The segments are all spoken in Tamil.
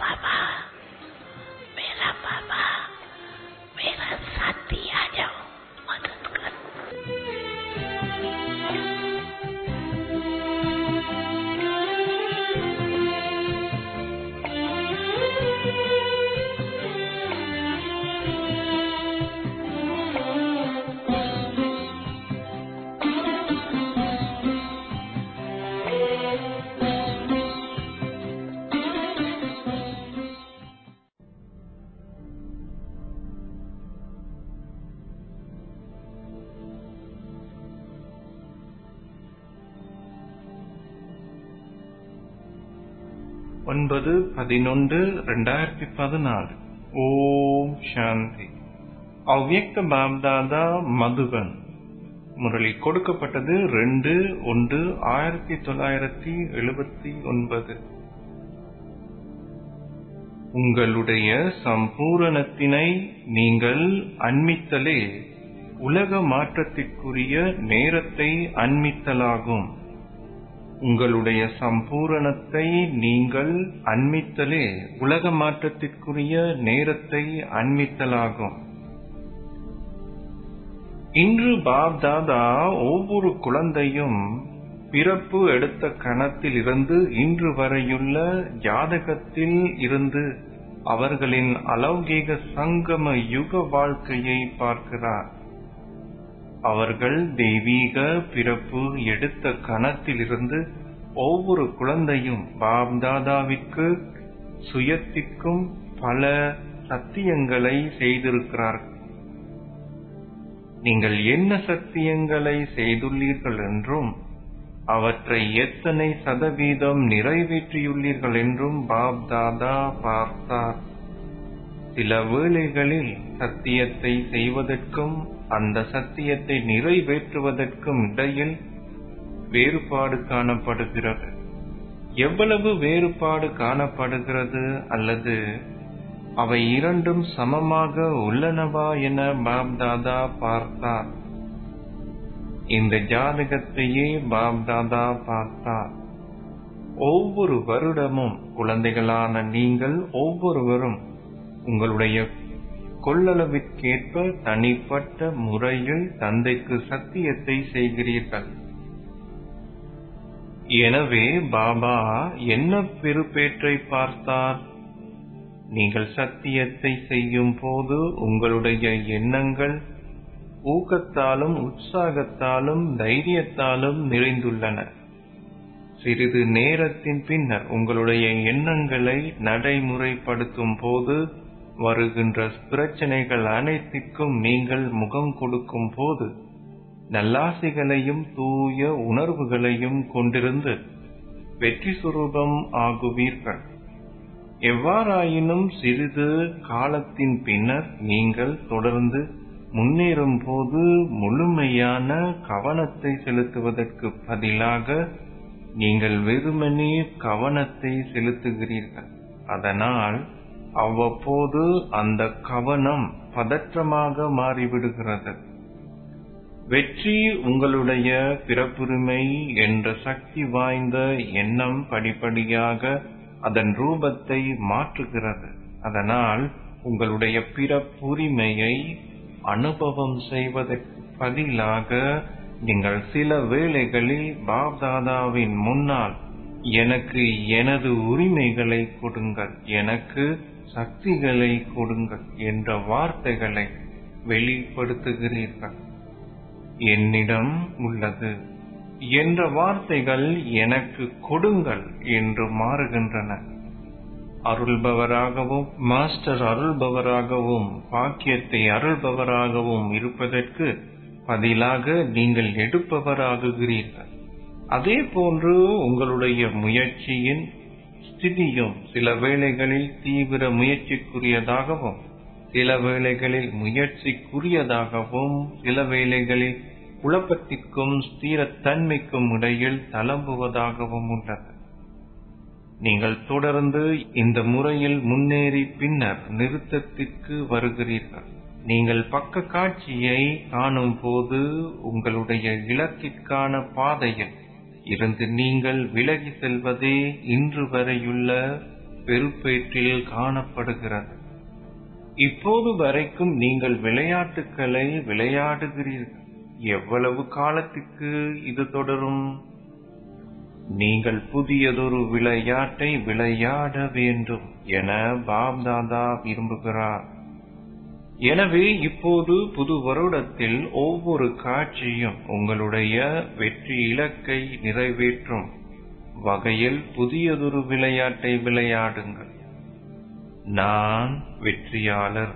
बाबा मेरा बाबा मेरा साथी आ जाओ मदद कर ஒன்பது பதினொன்று ரெண்டாயிரத்தி பதினாலு ஓம் சாந்தி அவ்வியக்த பாப்தாதா மதுபன் முரளி கொடுக்கப்பட்டது ரெண்டு ஒன்று ஆயிரத்தி தொள்ளாயிரத்தி எழுபத்தி ஒன்பது உங்களுடைய சம்பூரணத்தினை நீங்கள் அண்மித்தலே உலக மாற்றத்திற்குரிய நேரத்தை அண்மித்தலாகும் உங்களுடைய சம்பூரணத்தை நீங்கள் அண்மித்தலே உலக மாற்றத்திற்குரிய நேரத்தை அண்மித்தலாகும் இன்று பாப் தாதா ஒவ்வொரு குழந்தையும் பிறப்பு எடுத்த கணத்தில் இருந்து இன்று வரையுள்ள ஜாதகத்தில் இருந்து அவர்களின் அலௌகீக சங்கம யுக வாழ்க்கையை பார்க்கிறார் அவர்கள் தெய்வீக பிறப்பு எடுத்த கணத்திலிருந்து ஒவ்வொரு குழந்தையும் பாப்தாதாவிற்கு சுயத்திற்கும் பல சத்தியங்களை செய்திருக்கிறார்கள் நீங்கள் என்ன சத்தியங்களை செய்துள்ளீர்கள் என்றும் அவற்றை எத்தனை சதவீதம் நிறைவேற்றியுள்ளீர்கள் என்றும் பாப் தாதா பார்த்தார் சில வேளைகளில் சத்தியத்தை செய்வதற்கும் அந்த சத்தியத்தை நிறைவேற்றுவதற்கும் இடையில் வேறுபாடு காணப்படுகிறது எவ்வளவு வேறுபாடு காணப்படுகிறது அல்லது அவை இரண்டும் சமமாக உள்ளனவா என பாப்தாதா பார்த்தார் இந்த ஜாதகத்தையே பாப்தாதா பார்த்தார் ஒவ்வொரு வருடமும் குழந்தைகளான நீங்கள் ஒவ்வொருவரும் உங்களுடைய கொள்ளளவிற்கேற்ப தனிப்பட்ட முறையில் தந்தைக்கு சத்தியத்தை செய்கிறீர்கள் எனவே பாபா என்ன பெறுபேற்றை பார்த்தார் நீங்கள் சத்தியத்தை செய்யும் போது உங்களுடைய எண்ணங்கள் ஊக்கத்தாலும் உற்சாகத்தாலும் தைரியத்தாலும் நிறைந்துள்ளன சிறிது நேரத்தின் பின்னர் உங்களுடைய எண்ணங்களை நடைமுறைப்படுத்தும் போது வருகின்ற பிரச்சனைகள் அனைத்திற்கும் நீங்கள் முகம் கொடுக்கும் போது நல்லாசிகளையும் தூய உணர்வுகளையும் கொண்டிருந்து வெற்றி சுரூபம் ஆகுவீர்கள் எவ்வாறாயினும் சிறிது காலத்தின் பின்னர் நீங்கள் தொடர்ந்து முன்னேறும் போது முழுமையான கவனத்தை செலுத்துவதற்கு பதிலாக நீங்கள் வெறுமனே கவனத்தை செலுத்துகிறீர்கள் அதனால் அவ்வப்போது அந்த கவனம் பதற்றமாக மாறிவிடுகிறது வெற்றி உங்களுடைய பிறப்புரிமை என்ற சக்தி வாய்ந்த எண்ணம் படிப்படியாக அதன் ரூபத்தை மாற்றுகிறது அதனால் உங்களுடைய பிறப்புரிமையை அனுபவம் செய்வதற்கு பதிலாக நீங்கள் சில வேளைகளில் பாப்தாதாவின் முன்னால் எனக்கு எனது உரிமைகளை கொடுங்கள் எனக்கு சக்திகளை கொடுங்கள் என்ற வார்த்தைகளை வெளிப்படுத்துகிறீர்கள் என்னிடம் உள்ளது என்ற வார்த்தைகள் எனக்கு கொடுங்கள் என்று மாறுகின்றன அருள்பவராகவும் மாஸ்டர் அருள்பவராகவும் பாக்கியத்தை அருள்பவராகவும் இருப்பதற்கு பதிலாக நீங்கள் எடுப்பவராகுகிறீர்கள் அதே போன்று உங்களுடைய முயற்சியின் ஸ்திதியும் சில வேளைகளில் தீவிர முயற்சிக்குரியதாகவும் சில வேளைகளில் முயற்சிக்குரியதாகவும் சில வேளைகளில் குழப்பத்திற்கும் ஸ்திரத்தன்மைக்கும் இடையில் தளம்புவதாகவும் உள்ளது நீங்கள் தொடர்ந்து இந்த முறையில் முன்னேறி பின்னர் நிறுத்தத்திற்கு வருகிறீர்கள் நீங்கள் பக்க காட்சியை காணும் போது உங்களுடைய இலக்கிற்கான பாதையில் இருந்து நீங்கள் விலகி செல்வதே இன்று வரையுள்ள பெருப்பேற்றில் காணப்படுகிறது இப்போது வரைக்கும் நீங்கள் விளையாட்டுகளை விளையாடுகிறீர்கள் எவ்வளவு காலத்துக்கு இது தொடரும் நீங்கள் புதியதொரு விளையாட்டை விளையாட வேண்டும் என பாப்தாதா விரும்புகிறார் எனவே இப்போது புது வருடத்தில் ஒவ்வொரு காட்சியும் உங்களுடைய வெற்றி இலக்கை நிறைவேற்றும் வகையில் புதியதொரு விளையாட்டை விளையாடுங்கள் நான் வெற்றியாளர்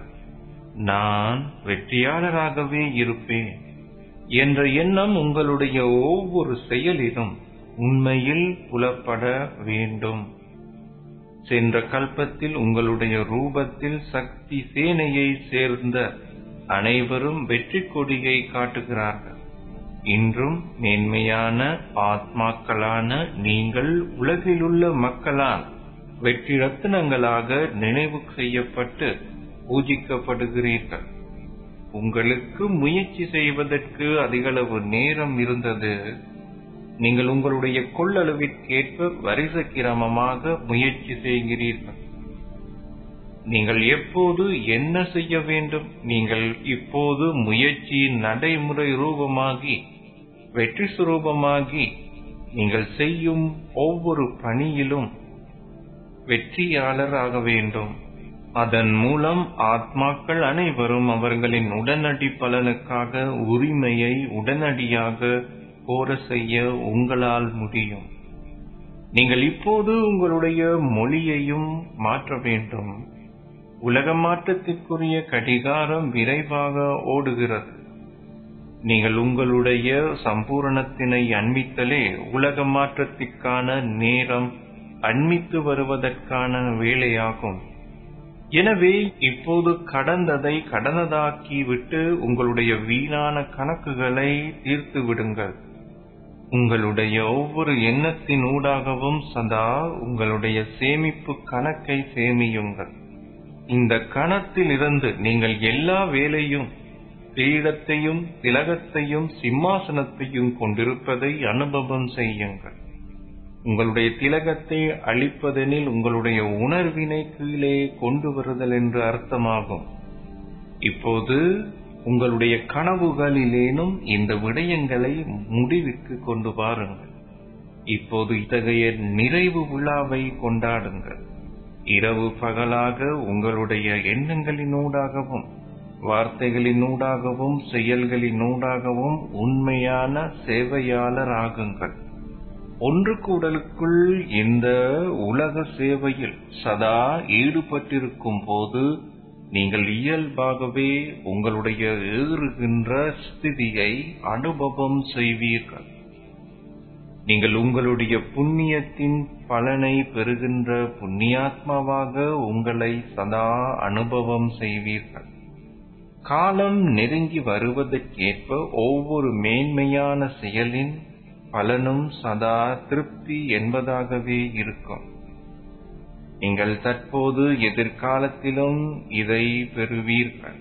நான் வெற்றியாளராகவே இருப்பேன் என்ற எண்ணம் உங்களுடைய ஒவ்வொரு செயலிலும் உண்மையில் புலப்பட வேண்டும் சென்ற கல்பத்தில் உங்களுடைய ரூபத்தில் சக்தி சேனையை சேர்ந்த அனைவரும் வெற்றி கொடியை காட்டுகிறார்கள் இன்றும் மேன்மையான ஆத்மாக்களான நீங்கள் உலகிலுள்ள மக்களால் வெற்றி ரத்தினங்களாக நினைவு செய்யப்பட்டு பூஜிக்கப்படுகிறீர்கள் உங்களுக்கு முயற்சி செய்வதற்கு அதிகளவு நேரம் இருந்தது நீங்கள் உங்களுடைய கொள்ளளவிற்கேற்ப வரிசை கிரமமாக முயற்சி செய்கிறீர்கள் நீங்கள் எப்போது என்ன செய்ய வேண்டும் நீங்கள் இப்போது முயற்சியின் நடைமுறை ரூபமாகி வெற்றி சுரூபமாகி நீங்கள் செய்யும் ஒவ்வொரு பணியிலும் வெற்றியாளர் ஆக வேண்டும் அதன் மூலம் ஆத்மாக்கள் அனைவரும் அவர்களின் உடனடி பலனுக்காக உரிமையை உடனடியாக கோர செய்ய உங்களால் முடியும் நீங்கள் இப்போது உங்களுடைய மொழியையும் மாற்ற வேண்டும் உலக மாற்றத்திற்குரிய கடிகாரம் விரைவாக ஓடுகிறது நீங்கள் உங்களுடைய சம்பூரணத்தினை அண்மித்தலே உலக மாற்றத்திற்கான நேரம் அண்மித்து வருவதற்கான வேலையாகும் எனவே இப்போது கடந்ததை கடந்ததாக்கிவிட்டு உங்களுடைய வீணான கணக்குகளை தீர்த்து விடுங்கள் உங்களுடைய ஒவ்வொரு எண்ணத்தின் ஊடாகவும் சதா உங்களுடைய சேமிப்பு கணக்கை சேமியுங்கள் இந்த கணத்தில் இருந்து நீங்கள் எல்லா வேலையும் கிரீடத்தையும் திலகத்தையும் சிம்மாசனத்தையும் கொண்டிருப்பதை அனுபவம் செய்யுங்கள் உங்களுடைய திலகத்தை அழிப்பதெனில் உங்களுடைய உணர்வினை கீழே கொண்டு வருதல் என்று அர்த்தமாகும் இப்போது உங்களுடைய கனவுகளிலேனும் இந்த விடயங்களை முடிவுக்கு கொண்டு வாருங்கள் இப்போது இத்தகைய நிறைவு விழாவை கொண்டாடுங்கள் இரவு பகலாக உங்களுடைய எண்ணங்களினூடாகவும் வார்த்தைகளினூடாகவும் செயல்களினூடாகவும் உண்மையான சேவையாளர் ஆகுங்கள் ஒன்று கூடலுக்குள் இந்த உலக சேவையில் சதா ஈடுபட்டிருக்கும் போது நீங்கள் இயல்பாகவே உங்களுடைய ஏறுகின்ற ஸ்திதியை அனுபவம் செய்வீர்கள் நீங்கள் உங்களுடைய புண்ணியத்தின் பலனை பெறுகின்ற புண்ணியாத்மாவாக உங்களை சதா அனுபவம் செய்வீர்கள் காலம் நெருங்கி வருவதற்கேற்ப ஒவ்வொரு மேன்மையான செயலின் பலனும் சதா திருப்தி என்பதாகவே இருக்கும் நீங்கள் தற்போது எதிர்காலத்திலும் இதை பெறுவீர்கள்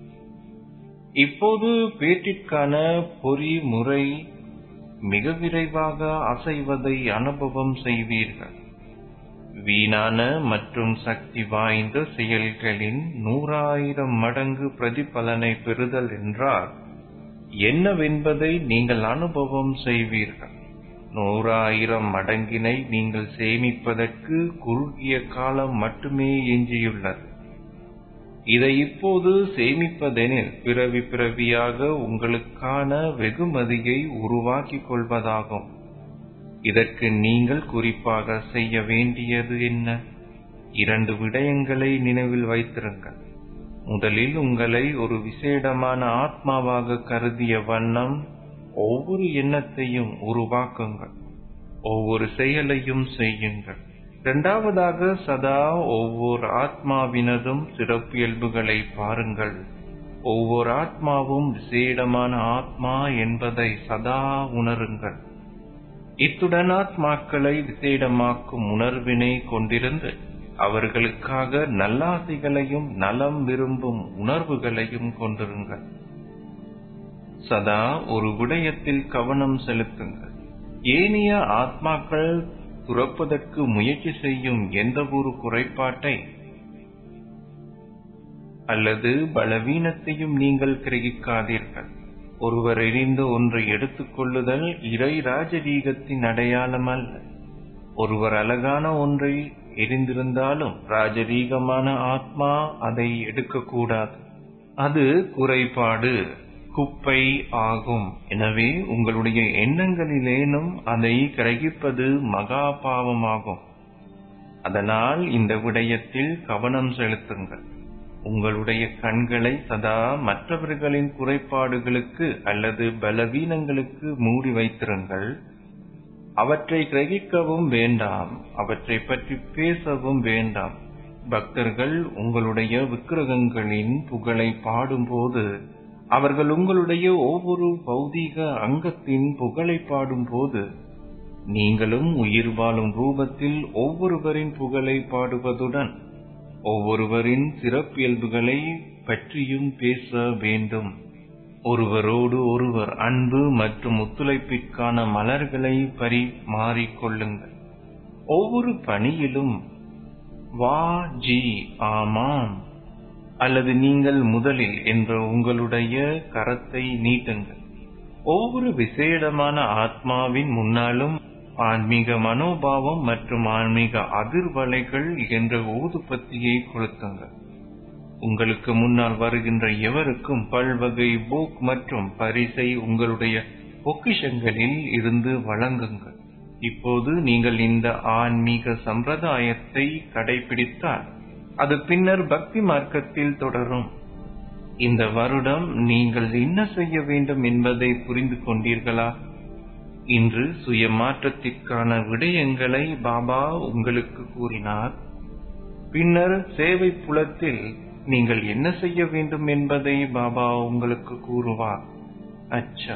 இப்போது பேட்டிற்கான பொறிமுறை மிக விரைவாக அசைவதை அனுபவம் செய்வீர்கள் வீணான மற்றும் சக்தி வாய்ந்த செயல்களின் நூறாயிரம் மடங்கு பிரதிபலனை பெறுதல் என்றால் என்னவென்பதை நீங்கள் அனுபவம் செய்வீர்கள் நூறாயிரம் மடங்கினை நீங்கள் சேமிப்பதற்கு குறுகிய காலம் மட்டுமே எஞ்சியுள்ளது இதை இப்போது சேமிப்பதெனில் பிறவி பிறவியாக உங்களுக்கான வெகுமதியை உருவாக்கிக் கொள்வதாகும் இதற்கு நீங்கள் குறிப்பாக செய்ய வேண்டியது என்ன இரண்டு விடயங்களை நினைவில் வைத்திருங்கள் முதலில் உங்களை ஒரு விசேடமான ஆத்மாவாக கருதிய வண்ணம் ஒவ்வொரு எண்ணத்தையும் உருவாக்குங்கள் ஒவ்வொரு செயலையும் செய்யுங்கள் இரண்டாவதாக சதா ஒவ்வொரு ஆத்மாவினதும் சிறப்பியல்புகளை பாருங்கள் ஒவ்வொரு ஆத்மாவும் விசேடமான ஆத்மா என்பதை சதா உணருங்கள் இத்துடன் ஆத்மாக்களை விசேடமாக்கும் உணர்வினை கொண்டிருந்து அவர்களுக்காக நல்லாசைகளையும் நலம் விரும்பும் உணர்வுகளையும் கொண்டிருங்கள் சதா ஒரு விடயத்தில் கவனம் செலுத்துங்கள் ஏனைய ஆத்மாக்கள் துறப்பதற்கு முயற்சி செய்யும் எந்த ஒரு குறைபாட்டை அல்லது பலவீனத்தையும் நீங்கள் கிரகிக்காதீர்கள் ஒருவர் எரிந்த ஒன்றை எடுத்துக் கொள்ளுதல் இறை ராஜரீகத்தின் அடையாளம் அல்ல ஒருவர் அழகான ஒன்றை எரிந்திருந்தாலும் ராஜரீகமான ஆத்மா அதை எடுக்கக்கூடாது அது குறைபாடு குப்பை ஆகும் எனவே உங்களுடைய எண்ணங்களிலேனும் அதை கிரகிப்பது மகா பாவமாகும் அதனால் இந்த விடயத்தில் கவனம் செலுத்துங்கள் உங்களுடைய கண்களை சதா மற்றவர்களின் குறைபாடுகளுக்கு அல்லது பலவீனங்களுக்கு மூடி வைத்திருங்கள் அவற்றை கிரகிக்கவும் வேண்டாம் அவற்றை பற்றி பேசவும் வேண்டாம் பக்தர்கள் உங்களுடைய விக்கிரகங்களின் புகழை பாடும்போது அவர்கள் உங்களுடைய ஒவ்வொரு பௌதீக அங்கத்தின் புகழை பாடும்போது நீங்களும் உயிர் வாழும் ரூபத்தில் ஒவ்வொருவரின் புகழை பாடுவதுடன் ஒவ்வொருவரின் சிறப்பியல்புகளை பற்றியும் பேச வேண்டும் ஒருவரோடு ஒருவர் அன்பு மற்றும் ஒத்துழைப்பிற்கான மலர்களை பரிமாறிக்கொள்ளுங்கள் ஒவ்வொரு பணியிலும் வா ஜி ஆமாம் அல்லது நீங்கள் முதலில் என்ற உங்களுடைய கரத்தை நீட்டுங்கள் ஒவ்வொரு விசேடமான ஆத்மாவின் முன்னாலும் ஆன்மீக மனோபாவம் மற்றும் ஆன்மீக அதிர்வலைகள் என்ற ஊதுபத்தியை கொளுத்துங்கள் உங்களுக்கு முன்னால் வருகின்ற எவருக்கும் பல்வகை போக் மற்றும் பரிசை உங்களுடைய பொக்கிஷங்களில் இருந்து வழங்குங்கள் இப்போது நீங்கள் இந்த ஆன்மீக சம்பிரதாயத்தை கடைபிடித்தால் அது பின்னர் பக்தி மார்க்கத்தில் தொடரும் இந்த வருடம் நீங்கள் என்ன செய்ய வேண்டும் என்பதை புரிந்து கொண்டீர்களா இன்று சுய மாற்றத்திற்கான விடயங்களை பாபா உங்களுக்கு கூறினார் பின்னர் சேவை புலத்தில் நீங்கள் என்ன செய்ய வேண்டும் என்பதை பாபா உங்களுக்கு கூறுவார் அச்சா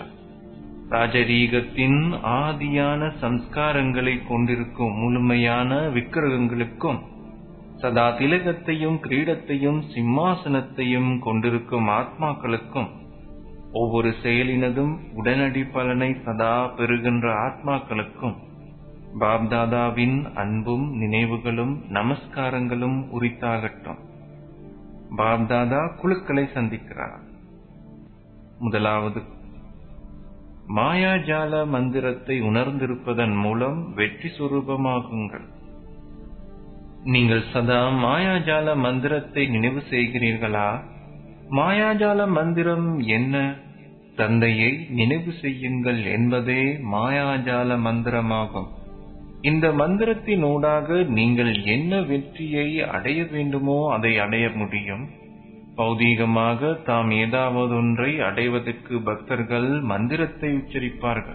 ராஜரீகத்தின் ஆதியான சம்ஸ்காரங்களை கொண்டிருக்கும் முழுமையான விக்கிரகங்களுக்கும் சதா திலகத்தையும் கிரீடத்தையும் சிம்மாசனத்தையும் கொண்டிருக்கும் ஆத்மாக்களுக்கும் ஒவ்வொரு செயலினதும் உடனடி பலனை சதா பெறுகின்ற ஆத்மாக்களுக்கும் பாப்தாதாவின் அன்பும் நினைவுகளும் நமஸ்காரங்களும் உரித்தாகட்டும் பாப்தாதா குழுக்களை சந்திக்கிறார் முதலாவது மாயாஜால மந்திரத்தை உணர்ந்திருப்பதன் மூலம் வெற்றி சுரூபமாகுங்கள் நீங்கள் சதா மாயாஜால மந்திரத்தை நினைவு செய்கிறீர்களா மாயாஜால மந்திரம் என்ன தந்தையை நினைவு செய்யுங்கள் என்பதே மாயாஜால மந்திரமாகும் இந்த மந்திரத்தினூடாக நீங்கள் என்ன வெற்றியை அடைய வேண்டுமோ அதை அடைய முடியும் பௌதீகமாக தாம் ஏதாவது ஒன்றை அடைவதற்கு பக்தர்கள் மந்திரத்தை உச்சரிப்பார்கள்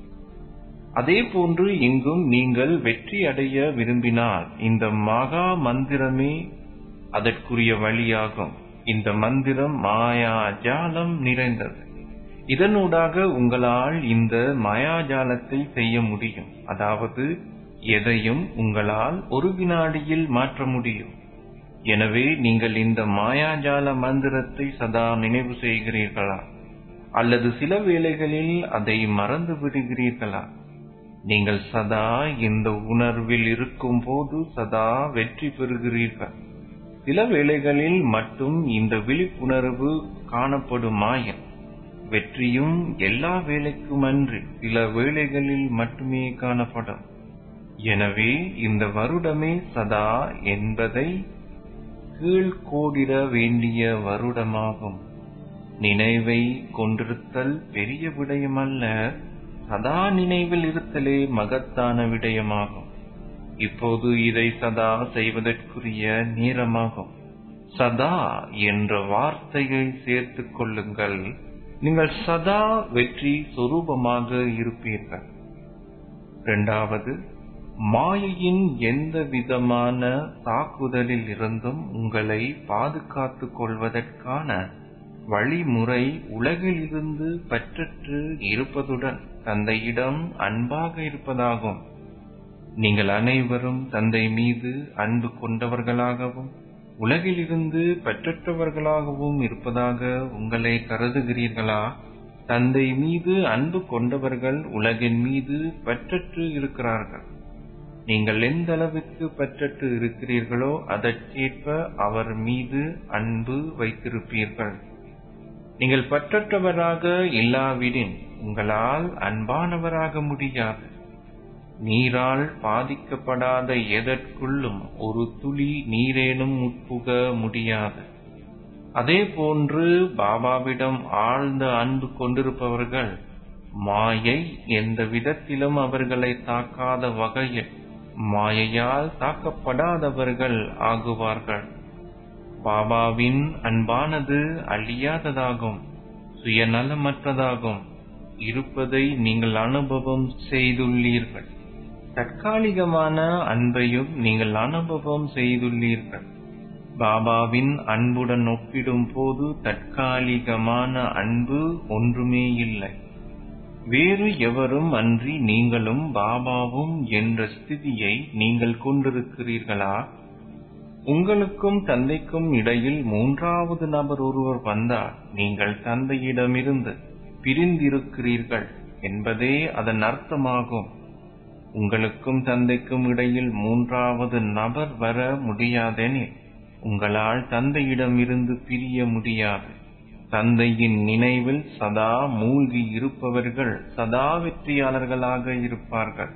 அதே போன்று இங்கும் நீங்கள் வெற்றி அடைய விரும்பினால் இந்த மகா மந்திரமே அதற்குரிய வழியாகும் இந்த மந்திரம் மாயாஜாலம் நிறைந்தது இதனூடாக உங்களால் இந்த மாயாஜாலத்தை செய்ய முடியும் அதாவது எதையும் உங்களால் ஒரு வினாடியில் மாற்ற முடியும் எனவே நீங்கள் இந்த மாயாஜால மந்திரத்தை சதா நினைவு செய்கிறீர்களா அல்லது சில வேளைகளில் அதை மறந்து விடுகிறீர்களா நீங்கள் சதா இந்த உணர்வில் இருக்கும் போது சதா வெற்றி பெறுகிறீர்கள் சில வேளைகளில் மட்டும் இந்த விழிப்புணர்வு காணப்படுமாயின் வெற்றியும் எல்லா வேலைக்கும் அன்றி சில வேளைகளில் மட்டுமே காணப்படும் எனவே இந்த வருடமே சதா என்பதை கீழ்கோடிட வேண்டிய வருடமாகும் நினைவை கொண்டிருத்தல் பெரிய விடயமல்ல சதா நினைவில் இருத்தலே மகத்தான விடயமாகும் இப்போது இதை சதா செய்வதற்குரிய நேரமாகும் சதா என்ற வார்த்தையை சேர்த்துக் கொள்ளுங்கள் நீங்கள் சதா வெற்றி சொரூபமாக இருப்பீர்கள் இரண்டாவது மாயையின் எந்த விதமான தாக்குதலில் இருந்தும் உங்களை பாதுகாத்துக் கொள்வதற்கான வழிமுறை உலகிலிருந்து பற்றற்று இருப்பதுடன் தந்தையிடம் அன்பாக இருப்பதாகும் நீங்கள் அனைவரும் தந்தை மீது அன்பு கொண்டவர்களாகவும் உலகிலிருந்து பற்றற்றவர்களாகவும் இருப்பதாக உங்களை கருதுகிறீர்களா தந்தை மீது அன்பு கொண்டவர்கள் உலகின் மீது பற்றற்று இருக்கிறார்கள் நீங்கள் எந்த அளவிற்கு பற்றற்று இருக்கிறீர்களோ அதற்கேற்ப அவர் மீது அன்பு வைத்திருப்பீர்கள் நீங்கள் பற்றற்றவராக இல்லாவிடின் உங்களால் அன்பானவராக முடியாது நீரால் பாதிக்கப்படாத எதற்குள்ளும் ஒரு துளி நீரேனும் உட்புக முடியாது அதே போன்று பாபாவிடம் ஆழ்ந்த அன்பு கொண்டிருப்பவர்கள் மாயை எந்த விதத்திலும் அவர்களை தாக்காத வகையில் மாயையால் தாக்கப்படாதவர்கள் ஆகுவார்கள் பாபாவின் அன்பானது அழியாததாகும் சுயநலமற்றதாகும் இருப்பதை நீங்கள் அனுபவம் செய்துள்ளீர்கள் தற்காலிகமான அன்பையும் நீங்கள் அனுபவம் செய்துள்ளீர்கள் பாபாவின் அன்புடன் ஒப்பிடும் போது தற்காலிகமான அன்பு ஒன்றுமே இல்லை வேறு எவரும் அன்றி நீங்களும் பாபாவும் என்ற ஸ்திதியை நீங்கள் கொண்டிருக்கிறீர்களா உங்களுக்கும் தந்தைக்கும் இடையில் மூன்றாவது நபர் ஒருவர் வந்தால் நீங்கள் தந்தையிடமிருந்து பிரிந்திருக்கிறீர்கள் என்பதே அதன் அர்த்தமாகும் உங்களுக்கும் தந்தைக்கும் இடையில் மூன்றாவது நபர் வர முடியாதெனில் உங்களால் தந்தையிடமிருந்து பிரிய முடியாது தந்தையின் நினைவில் சதா மூழ்கி இருப்பவர்கள் சதா வெற்றியாளர்களாக இருப்பார்கள்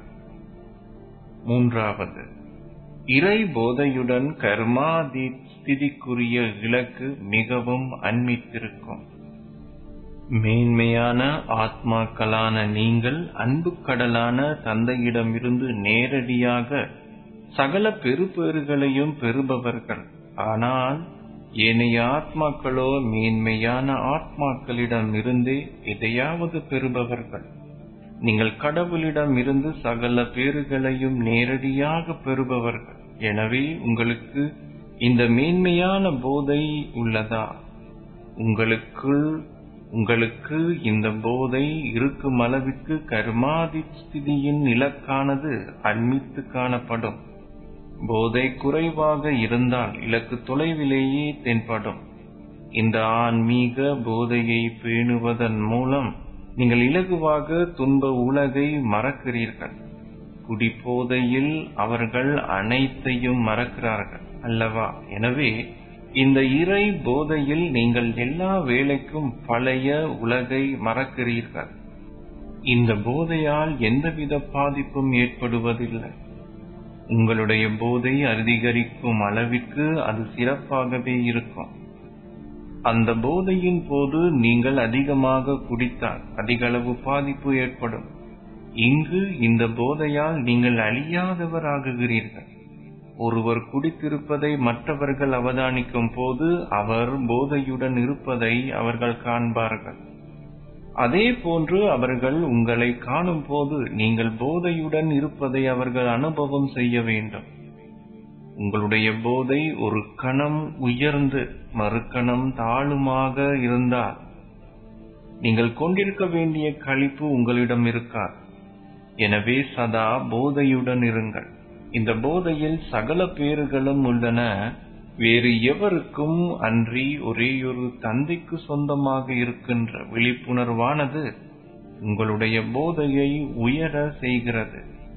மூன்றாவது இறை போதையுடன் கர்மாதி ஸ்திதிக்குரிய இலக்கு மிகவும் அண்மித்திருக்கும் மேன்மையான ஆத்மாக்களான நீங்கள் அன்பு கடலான தந்தையிடமிருந்து நேரடியாக சகல பெறுபேறுகளையும் பெறுபவர்கள் ஆனால் ஏனைய ஆத்மாக்களோ மேன்மையான ஆத்மாக்களிடம் இருந்தே எதையாவது பெறுபவர்கள் நீங்கள் கடவுளிடம் இருந்து சகல பேறுகளையும் நேரடியாக பெறுபவர்கள் எனவே உங்களுக்கு இந்த மேன்மையான போதை உள்ளதா உங்களுக்குள் உங்களுக்கு இந்த போதை இருக்கும் அளவிற்கு கர்மாதி ஸ்திதியின் இலக்கானது அண்மித்து காணப்படும் போதை குறைவாக இருந்தால் இலக்கு தொலைவிலேயே தென்படும் இந்த ஆன்மீக போதையை பேணுவதன் மூலம் நீங்கள் இலகுவாக துன்ப உலகை மறக்கிறீர்கள் குடிபோதையில் அவர்கள் அனைத்தையும் மறக்கிறார்கள் அல்லவா எனவே இந்த இறை போதையில் நீங்கள் எல்லா வேலைக்கும் பழைய உலகை மறக்கிறீர்கள் இந்த போதையால் எந்தவித பாதிப்பும் ஏற்படுவதில்லை உங்களுடைய போதை அதிகரிக்கும் அளவிற்கு அது சிறப்பாகவே இருக்கும் அந்த போதையின் போது நீங்கள் அதிகமாக குடித்தால் அதிக அளவு பாதிப்பு ஏற்படும் இங்கு இந்த போதையால் நீங்கள் அழியாதவராகுகிறீர்கள் ஒருவர் குடித்திருப்பதை மற்றவர்கள் அவதானிக்கும் போது அவர் போதையுடன் இருப்பதை அவர்கள் காண்பார்கள் அதே போன்று அவர்கள் உங்களை காணும் போது நீங்கள் போதையுடன் இருப்பதை அவர்கள் அனுபவம் செய்ய வேண்டும் உங்களுடைய போதை ஒரு கணம் உயர்ந்து மறுகணம் தாழுமாக இருந்தால் நீங்கள் கொண்டிருக்க வேண்டிய கழிப்பு உங்களிடம் இருக்காது எனவே சதா போதையுடன் இருங்கள் இந்த போதையில் சகல பேறுகளும் உள்ளன வேறு எவருக்கும் அன்றி ஒரேயொரு தந்தைக்கு சொந்தமாக இருக்கின்ற விழிப்புணர்வானது உங்களுடைய போதையை உயர செய்கிறது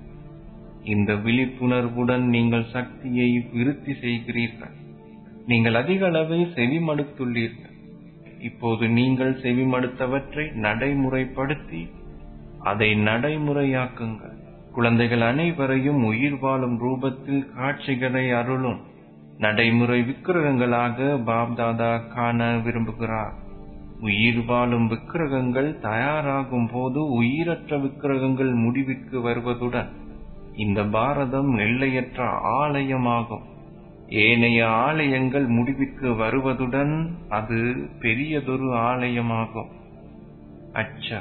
இந்த விழிப்புணர்வுடன் நீங்கள் சக்தியை விருத்தி செய்கிறீர்கள் நீங்கள் அதிக அளவை செவிமடுத்துள்ளீர்கள் இப்போது நீங்கள் செவிமடுத்தவற்றை நடைமுறைப்படுத்தி அதை நடைமுறையாக்குங்கள் குழந்தைகள் அனைவரையும் உயிர் வாழும் ரூபத்தில் காட்சிகளை அருளும் நடைமுறை விக்கிரகங்களாக பாப்தாதா காண விரும்புகிறார் உயிர் வாழும் விக்கிரகங்கள் தயாராகும் போது உயிரற்ற விக்கிரகங்கள் முடிவிற்கு வருவதுடன் இந்த பாரதம் எல்லையற்ற ஆலயமாகும் ஏனைய ஆலயங்கள் முடிவிற்கு வருவதுடன் அது பெரியதொரு ஆலயமாகும் அச்சா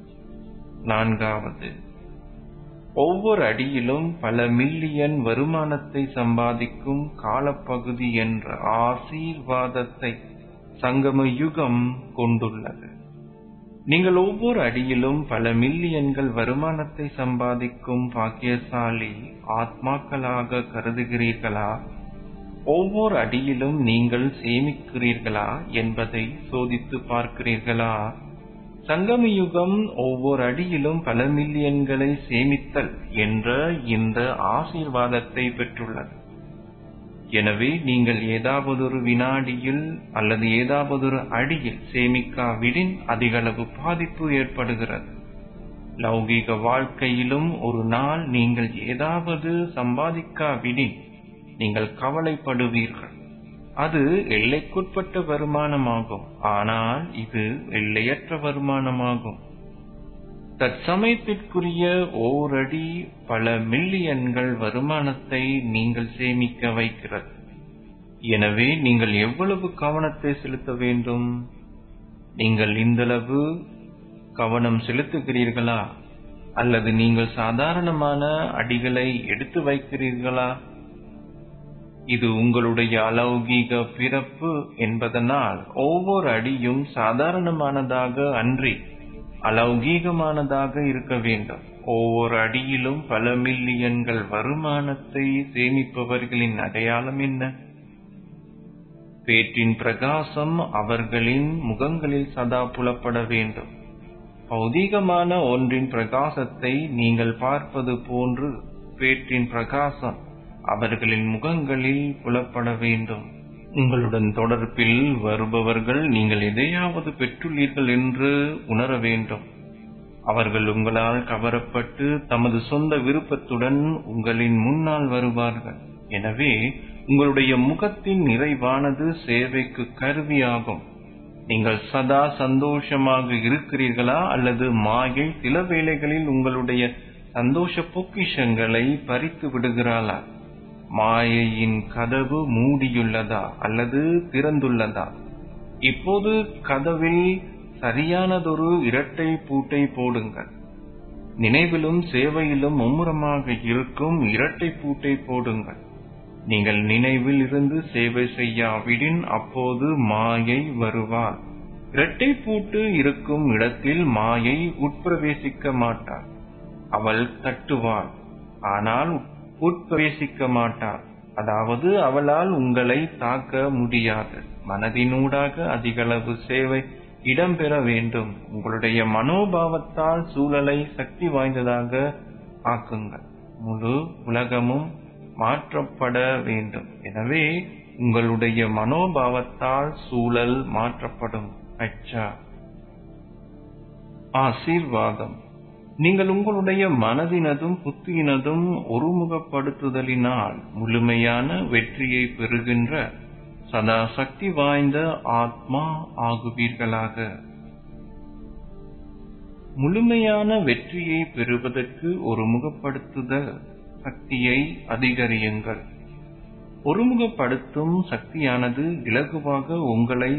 நான்காவது ஒவ்வொரு அடியிலும் பல மில்லியன் வருமானத்தை சம்பாதிக்கும் காலப்பகுதி என்ற ஆசீர்வாதத்தை சங்கம யுகம் கொண்டுள்ளது நீங்கள் ஒவ்வொரு அடியிலும் பல மில்லியன்கள் வருமானத்தை சம்பாதிக்கும் பாக்கியசாலி ஆத்மாக்களாக கருதுகிறீர்களா ஒவ்வொரு அடியிலும் நீங்கள் சேமிக்கிறீர்களா என்பதை சோதித்து பார்க்கிறீர்களா சங்கமயுகம் ஒவ்வொரு அடியிலும் பல மில்லியன்களை சேமித்தல் என்ற இந்த ஆசீர்வாதத்தை பெற்றுள்ளது எனவே நீங்கள் ஏதாவதொரு வினாடியில் அல்லது ஏதாவதொரு அடியில் சேமிக்காவிடின் அதிகளவு பாதிப்பு ஏற்படுகிறது லௌகீக வாழ்க்கையிலும் ஒரு நாள் நீங்கள் ஏதாவது சம்பாதிக்காவிடின் நீங்கள் கவலைப்படுவீர்கள் அது எல்லைக்குட்பட்ட வருமானமாகும் ஆனால் இது எல்லையற்ற வருமானமாகும் தற்சமயத்திற்குரிய ஓரடி பல மில்லியன்கள் வருமானத்தை நீங்கள் சேமிக்க வைக்கிறது எனவே நீங்கள் எவ்வளவு கவனத்தை செலுத்த வேண்டும் நீங்கள் இந்தளவு கவனம் செலுத்துகிறீர்களா அல்லது நீங்கள் சாதாரணமான அடிகளை எடுத்து வைக்கிறீர்களா இது உங்களுடைய அலௌகீக பிறப்பு என்பதனால் ஒவ்வொரு அடியும் சாதாரணமானதாக அன்றி அலௌகீகமானதாக இருக்க வேண்டும் ஒவ்வொரு அடியிலும் பல மில்லியன்கள் வருமானத்தை சேமிப்பவர்களின் அடையாளம் என்ன பேற்றின் பிரகாசம் அவர்களின் முகங்களில் சதா புலப்பட வேண்டும் பௌதீகமான ஒன்றின் பிரகாசத்தை நீங்கள் பார்ப்பது போன்று பேற்றின் பிரகாசம் அவர்களின் முகங்களில் புலப்பட வேண்டும் உங்களுடன் தொடர்பில் வருபவர்கள் நீங்கள் எதையாவது பெற்றுள்ளீர்கள் என்று உணர வேண்டும் அவர்கள் உங்களால் கவரப்பட்டு தமது சொந்த விருப்பத்துடன் உங்களின் முன்னால் வருவார்கள் எனவே உங்களுடைய முகத்தின் நிறைவானது சேவைக்கு கருவியாகும் நீங்கள் சதா சந்தோஷமாக இருக்கிறீர்களா அல்லது மாயை சில வேளைகளில் உங்களுடைய சந்தோஷ பொக்கிஷங்களை பறித்து விடுகிறாளா மாயையின் கதவு மூடியுள்ளதா அல்லது திறந்துள்ளதா இப்போது கதவில் சரியானதொரு இரட்டை பூட்டை போடுங்கள் நினைவிலும் சேவையிலும் மும்முரமாக இருக்கும் இரட்டை பூட்டை போடுங்கள் நீங்கள் நினைவில் இருந்து சேவை செய்யாவிடின் அப்போது மாயை வருவாள் இரட்டை பூட்டு இருக்கும் இடத்தில் மாயை உட்பிரவேசிக்க மாட்டாள் அவள் தட்டுவாள் ஆனால் உட்பிரவேசிக்க மாட்டாள் அதாவது அவளால் உங்களை தாக்க முடியாது மனதினூடாக அதிகளவு சேவை இடம்பெற வேண்டும் உங்களுடைய மனோபாவத்தால் சூழலை சக்தி வாய்ந்ததாக ஆக்குங்கள் முழு உலகமும் மாற்றப்பட வேண்டும் எனவே உங்களுடைய மனோபாவத்தால் சூழல் மாற்றப்படும் அச்சா ஆசீர்வாதம் நீங்கள் உங்களுடைய மனதினதும் புத்தியினதும் ஒருமுகப்படுத்துதலினால் முழுமையான வெற்றியை பெறுகின்ற சதா சக்தி வாய்ந்த ஆத்மா ஆகுவீர்களாக முழுமையான வெற்றியை பெறுவதற்கு ஒருமுகப்படுத்துதல் சக்தியை அதிகரியுங்கள் ஒருமுகப்படுத்தும் சக்தியானது இலகுவாக உங்களை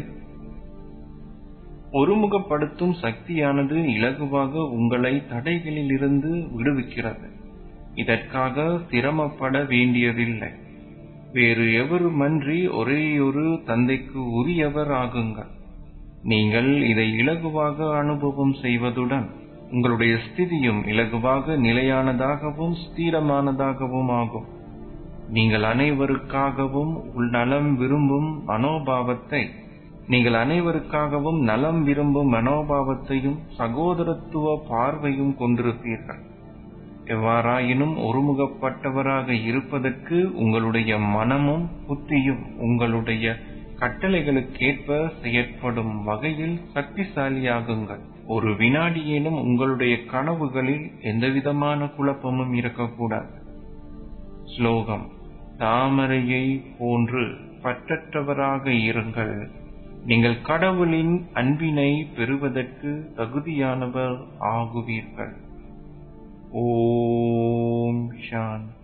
ஒருமுகப்படுத்தும் சக்தியானது இலகுவாக உங்களை தடைகளிலிருந்து விடுவிக்கிறது இதற்காக சிரமப்பட வேண்டியதில்லை வேறு எவருமன்றி ஒரேயொரு தந்தைக்கு உரியவர் ஆகுங்கள் நீங்கள் இதை இலகுவாக அனுபவம் செய்வதுடன் உங்களுடைய ஸ்திதியும் இலகுவாக நிலையானதாகவும் ஸ்திரமானதாகவும் ஆகும் நீங்கள் அனைவருக்காகவும் நலம் விரும்பும் மனோபாவத்தை நீங்கள் அனைவருக்காகவும் நலம் விரும்பும் மனோபாவத்தையும் சகோதரத்துவ பார்வையும் கொண்டிருப்பீர்கள் எவ்வாறாயினும் ஒருமுகப்பட்டவராக இருப்பதற்கு உங்களுடைய மனமும் புத்தியும் உங்களுடைய கட்டளைகளுக்கேற்ப செயற்படும் வகையில் சக்திசாலியாகுங்கள் ஒரு வினாடியேனும் உங்களுடைய கனவுகளில் எந்தவிதமான குழப்பமும் இருக்கக்கூடாது ஸ்லோகம் தாமரையை போன்று பற்றற்றவராக இருங்கள் நீங்கள் கடவுளின் அன்பினை பெறுவதற்கு தகுதியானவர் ஆகுவீர்கள் ஓம் சாந்தி